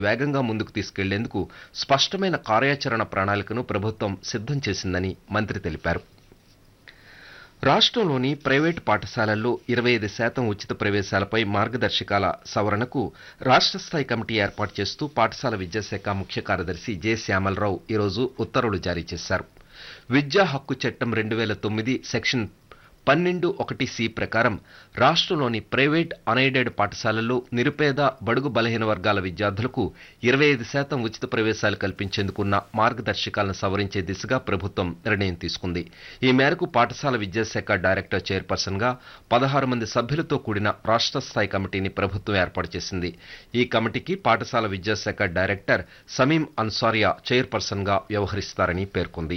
వేగంగా ముందుకు తీసుకెళ్లేందుకు స్పష్టమైన కార్యాచరణ ప్రణాళికను ప్రభుత్వం సిద్ధం చేసిందని మంత్రి తెలిపారు రాష్ట్రంలోని ప్రైవేటు పాఠశాలల్లో ఇరవై ఐదు శాతం ఉచిత ప్రవేశాలపై మార్గదర్శకాల సవరణకు రాష్ట్ర స్థాయి కమిటీ ఏర్పాటు చేస్తూ పాఠశాల విద్యాశాఖ ముఖ్య కార్యదర్శి జె శ్యామలరావు ఈరోజు ఉత్తర్వులు జారీ చేశారు విద్యా హక్కు చట్టం రెండు వేల తొమ్మిది సెక్షన్ పన్నెండు ఒకటి సి ప్రకారం రాష్ట్రంలోని ప్రైవేట్ అన్ఎయిడెడ్ పాఠశాలల్లో నిరుపేద బడుగు బలహీన వర్గాల విద్యార్థులకు ఇరవై ఐదు శాతం ఉచిత ప్రవేశాలు కల్పించేందుకున్న మార్గదర్శకాలను సవరించే దిశగా ప్రభుత్వం నిర్ణయం తీసుకుంది ఈ మేరకు పాఠశాల విద్యాశాఖ డైరెక్టర్ చైర్పర్సన్గా పదహారు మంది సభ్యులతో కూడిన రాష్ట్ర స్థాయి కమిటీని ప్రభుత్వం ఏర్పాటు చేసింది ఈ కమిటీకి పాఠశాల విద్యాశాఖ డైరెక్టర్ సమీం అన్సారియా చైర్పర్సన్గా వ్యవహరిస్తారని పేర్కొంది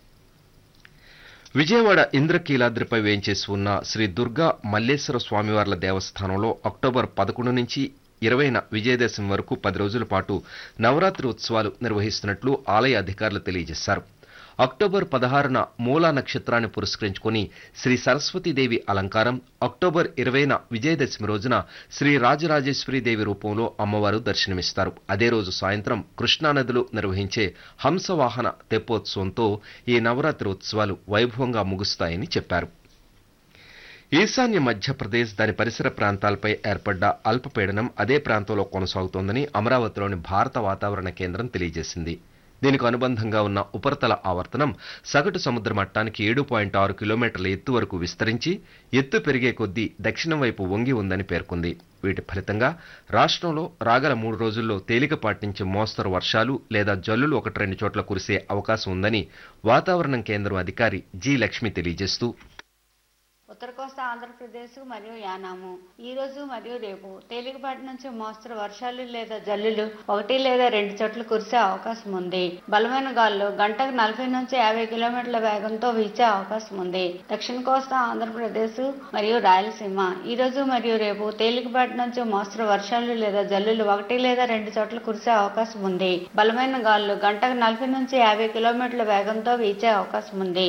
విజయవాడ ఇంద్రకీలాద్రిపై వేంచేసి ఉన్న శ్రీ దుర్గా మల్లేశ్వర స్వామివార్ల దేవస్థానంలో అక్టోబర్ పదకొండు నుంచి ఇరవైన విజయదశమి వరకు పది రోజుల పాటు నవరాత్రి ఉత్సవాలు నిర్వహిస్తున్నట్లు ఆలయ అధికారులు తెలియజేశారు అక్టోబర్ పదహారున మూలా నక్షత్రాన్ని పురస్కరించుకుని శ్రీ సరస్వతీదేవి అలంకారం అక్టోబర్ ఇరవైన విజయదశమి రోజున శ్రీ రాజరాజేశ్వరీదేవి రూపంలో అమ్మవారు దర్శనమిస్తారు అదే రోజు సాయంత్రం కృష్ణానదిలో నిర్వహించే హంసవాహన తెప్పోత్సవంతో ఈ నవరాత్రి ఉత్సవాలు వైభవంగా ముగుస్తాయని చెప్పారు ఈశాన్య మధ్యప్రదేశ్ దాని పరిసర ప్రాంతాలపై ఏర్పడ్డ అల్పపీడనం అదే ప్రాంతంలో కొనసాగుతోందని అమరావతిలోని భారత వాతావరణ కేంద్రం తెలియజేసింది దీనికి అనుబంధంగా ఉన్న ఉపరితల ఆవర్తనం సగటు సముద్ర మట్టానికి ఏడు పాయింట్ ఆరు కిలోమీటర్ల ఎత్తు వరకు విస్తరించి ఎత్తు పెరిగే కొద్దీ దక్షిణం వైపు వంగి ఉందని పేర్కొంది వీటి ఫలితంగా రాష్ట్రంలో రాగల మూడు రోజుల్లో తేలికపాటి నుంచి మోస్తరు వర్షాలు లేదా జల్లులు ఒకటి రెండు చోట్ల కురిసే అవకాశం ఉందని వాతావరణం కేంద్రం అధికారి జి లక్ష్మి తెలియజేస్తూ ఉత్తర కోస్తా ఆంధ్రప్రదేశ్ మరియు యానాము ఈ రోజు మరియు రేపు తేలికపాటి నుంచి మోస్తరు వర్షాలు లేదా జల్లులు ఒకటి లేదా రెండు చోట్ల కురిసే అవకాశం ఉంది బలమైన గాలులు గంటకు నలభై నుంచి యాభై కిలోమీటర్ల వేగంతో వీచే అవకాశం ఉంది దక్షిణ కోస్తా ఆంధ్రప్రదేశ్ మరియు రాయలసీమ ఈ రోజు మరియు రేపు తేలికపాటి నుంచి మోస్తరు వర్షాలు లేదా జల్లులు ఒకటి లేదా రెండు చోట్ల కురిసే అవకాశం ఉంది బలమైన గాలులు గంటకు నలభై నుంచి యాభై కిలోమీటర్ల వేగంతో వీచే అవకాశం ఉంది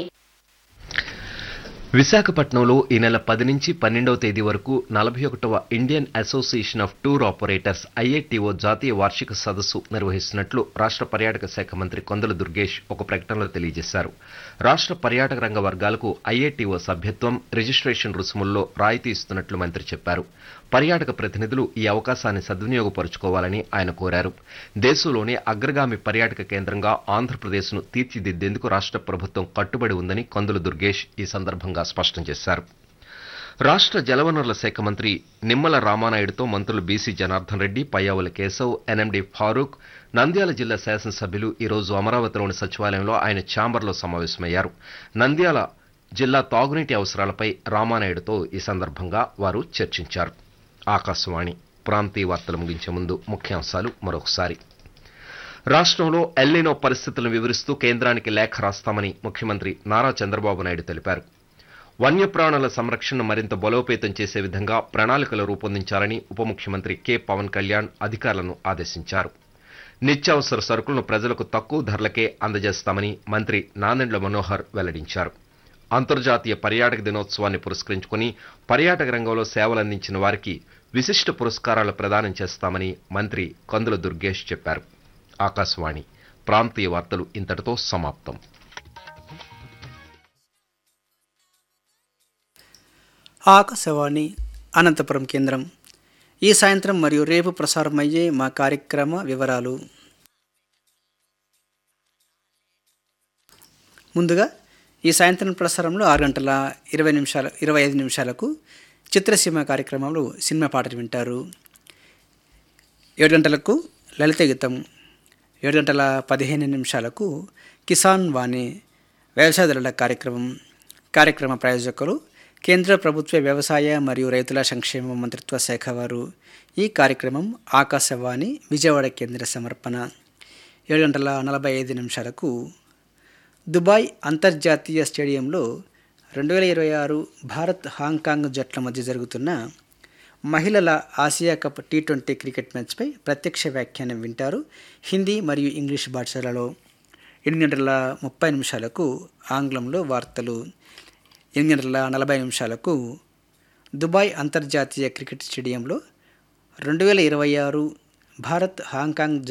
విశాఖపట్నంలో ఈ నెల పది నుంచి పన్నెండవ తేదీ వరకు నలభై ఒకటవ Indian association of tour operators IATO జాతీయ వార్షిక సదస్సు నిర్వహిస్తున్నట్లు రాష్ట్ర పర్యాటక శాఖ మంత్రి కొందల దుర్గేష్ ఒక ప్రకటనలో తెలియజేశారు రాష్ట్ర పర్యాటక రంగ వర్గాలకు ఐఏటీఓ సభ్యత్వం రిజిస్ట్రేషన్ రుసుముల్లో రాయితీ ఇస్తున్నట్లు మంత్రి చెప్పారు పర్యాటక ప్రతినిధులు ఈ అవకాశాన్ని సద్వినియోగపరుచుకోవాలని ఆయన కోరారు దేశంలోనే అగ్రగామి పర్యాటక కేంద్రంగా ఆంధ్రప్రదేశ్ను తీర్చిదిద్దేందుకు రాష్ట్ర ప్రభుత్వం కట్టుబడి ఉందని కందుల దుర్గేష్ ఈ సందర్భంగా స్పష్టం చేశారు రాష్ట్ర జలవనరుల శాఖ మంత్రి నిమ్మల రామానాయుడుతో మంత్రులు బీసీ జనార్దన్ రెడ్డి పయ్యావుల కేశవ్ ఎన్ఎండి ఫారూక్ నంద్యాల జిల్లా శాసనసభ్యులు ఈరోజు అమరావతిలోని సచివాలయంలో ఆయన ఛాంబర్లో సమావేశమయ్యారు నంద్యాల జిల్లా తాగునీటి అవసరాలపై రామానాయుడుతో ఈ సందర్భంగా వారు చర్చించారు ఆకాశవాణి ప్రాంతీయ వార్తలు ముగించే ముందు ముఖ్యాంశాలు మరొకసారి రాష్ట్రంలో ఎల్లినో పరిస్థితులను వివరిస్తూ కేంద్రానికి లేఖ రాస్తామని ముఖ్యమంత్రి నారా చంద్రబాబు నాయుడు తెలిపారు వన్యప్రాణుల సంరక్షణను మరింత బలోపేతం చేసే విధంగా ప్రణాళికలు రూపొందించాలని ఉప ముఖ్యమంత్రి కె పవన్ కళ్యాణ్ అధికారులను ఆదేశించారు నిత్యావసర సరుకులను ప్రజలకు తక్కువ ధరలకే అందజేస్తామని మంత్రి నాదెండ్ల మనోహర్ వెల్లడించారు అంతర్జాతీయ పర్యాటక దినోత్సవాన్ని పురస్కరించుకుని పర్యాటక రంగంలో సేవలందించిన వారికి విశిష్ట పురస్కారాలు ప్రదానం చేస్తామని మంత్రి కందుల దుర్గేష్ చెప్పారు ఆకాశవాణి ప్రాంతీయ వార్తలు ఇంతటితో సమాప్తం ఆకాశవాణి అనంతపురం కేంద్రం ఈ సాయంత్రం మరియు రేపు ప్రసారమయ్యే మా కార్యక్రమ వివరాలు ముందుగా ఈ సాయంత్రం ప్రసారంలో ఆరు గంటల ఇరవై నిమిషాల ఇరవై ఐదు నిమిషాలకు చిత్రసీమ కార్యక్రమంలో సినిమా పాటలు వింటారు ఏడు గంటలకు లలిత గీతం ఏడు గంటల పదిహేను నిమిషాలకు కిసాన్ వాణి వ్యవసాయదారుల కార్యక్రమం కార్యక్రమ ప్రాయోజకులు కేంద్ర ప్రభుత్వ వ్యవసాయ మరియు రైతుల సంక్షేమ మంత్రిత్వ శాఖ వారు ఈ కార్యక్రమం ఆకాశవాణి విజయవాడ కేంద్ర సమర్పణ ఏడు గంటల నలభై ఐదు నిమిషాలకు దుబాయ్ అంతర్జాతీయ స్టేడియంలో రెండు వేల ఇరవై ఆరు భారత్ హాంకాంగ్ జట్ల మధ్య జరుగుతున్న మహిళల Asia cup T twenty cricket మ్యాచ్పై ప్రత్యక్ష వ్యాఖ్యానం వింటారు హిందీ మరియు ఇంగ్లీష్ భాషలలో ఎనిమిది గంటల ముప్పై నిమిషాలకు ఆంగ్లంలో వార్తలు ఎనిమిది గంటల నలభై నిమిషాలకు దుబాయ్ అంతర్జాతీయ క్రికెట్ స్టేడియంలో రెండు వేల ఇరవై ఆరు భారత్ హాంకాంగ్